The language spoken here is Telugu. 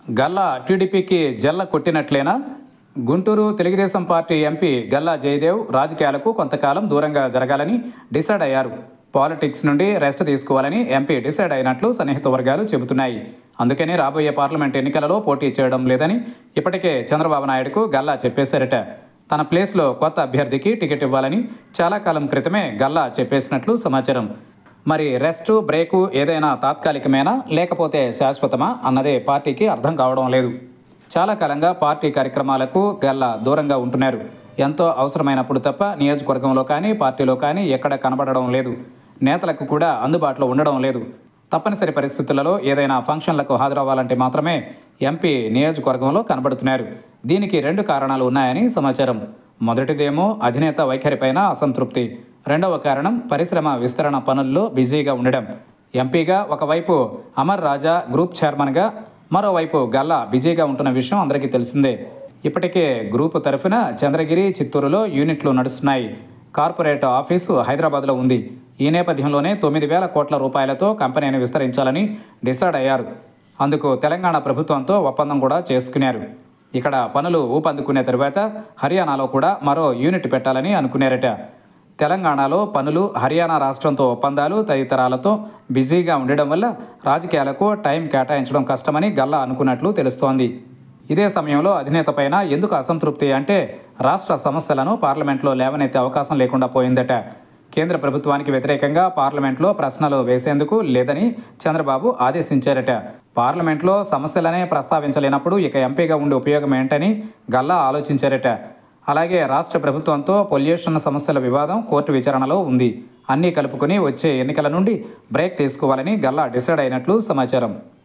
గల్లా టీడీపీకి జల్ల కొట్టినట్లేనా గుంటూరు తెలుగుదేశం పార్టీ ఎంపీ గల్లా జయదేవ్ రాజకీయాలకు కొంతకాలం దూరంగా జరగాలని డిసైడ్ అయ్యారు పాలిటిక్స్ నుండి రెస్ట్ తీసుకోవాలని ఎంపీ డిసైడ్ అయినట్లు సన్నిహిత వర్గాలు చెబుతున్నాయి అందుకని రాబోయే పార్లమెంట్ ఎన్నికలలో పోటీ చేయడం లేదని ఇప్పటికే చంద్రబాబు నాయుడుకు గల్లా చెప్పేశారట తన ప్లేస్లో కొత్త అభ్యర్థికి టికెట్ ఇవ్వాలని చాలా కాలం క్రితమే గల్లా చెప్పేసినట్లు సమాచారం మరి రెస్ట్ బ్రేకు ఏదైనా తాత్కాలికమేనా లేకపోతే శాశ్వతమా అన్నదే పార్టీకి అర్థం కావడం లేదు చాలా కాలంగా పార్టీ కార్యక్రమాలకు గల్లా దూరంగా ఉంటున్నారు ఎంతో అవసరమైనప్పుడు తప్ప నియోజకవర్గంలో కానీ పార్టీలో కానీ ఎక్కడ కనబడడం లేదు నేతలకు కూడా అందుబాటులో ఉండడం లేదు తప్పనిసరి పరిస్థితులలో ఏదైనా ఫంక్షన్లకు హాజరవ్వాలంటే మాత్రమే ఎంపీ నియోజకవర్గంలో కనబడుతున్నారు దీనికి రెండు కారణాలు ఉన్నాయని సమాచారం మొదటిదేమో అధినేత వైఖరిపైన అసంతృప్తి రెండవ కారణం పరిశ్రమ విస్తరణ పనుల్లో బిజీగా ఉండడం ఎంపీగా ఒకవైపు అమర్ రాజా గ్రూప్ చైర్మన్గా మరోవైపు గల్లా బిజీగా ఉంటున్న విషయం అందరికీ తెలిసిందే ఇప్పటికే గ్రూపు తరఫున చంద్రగిరి చిత్తూరులో యూనిట్లు నడుస్తున్నాయి కార్పొరేట్ ఆఫీసు హైదరాబాద్లో ఉంది ఈ నేపథ్యంలోనే తొమ్మిది వేల కోట్ల రూపాయలతో కంపెనీని విస్తరించాలని డిసైడ్ అయ్యారు అందుకు తెలంగాణ ప్రభుత్వంతో ఒప్పందం కూడా చేసుకున్నారు ఇక్కడ పనులు ఊపందుకునే తరువాత హర్యానాలో కూడా మరో యూనిట్ పెట్టాలని అనుకున్నారట తెలంగాణలో పనులు హర్యానా రాష్ట్రంతో ఒప్పందాలు తదితరాలతో బిజీగా ఉండడం వల్ల రాజకీయాలకు టైం కేటాయించడం కష్టమని గల్లా అనుకున్నట్లు తెలుస్తోంది ఇదే సమయంలో అధినేత పైన ఎందుకు అసంతృప్తి అంటే రాష్ట్ర సమస్యలను పార్లమెంట్లో లేవనెత్తే అవకాశం లేకుండా పోయిందట కేంద్ర ప్రభుత్వానికి వ్యతిరేకంగా పార్లమెంట్లో ప్రశ్నలు వేసేందుకు లేదని చంద్రబాబు ఆదేశించారట పార్లమెంట్లో సమస్యలనే ప్రస్తావించలేనప్పుడు ఇక ఎంపీగా ఉండే ఉపయోగం ఏంటని గల్లా ఆలోచించారట అలాగే రాష్ట్ర ప్రభుత్వంతో పొల్యూషన్ సమస్యల వివాదం కోర్టు విచారణలో ఉంది అన్నీ కలుపుకొని వచ్చే ఎన్నికల నుండి బ్రేక్ తీసుకోవాలని గల్లా డిసైడ్ అయినట్లు సమాచారం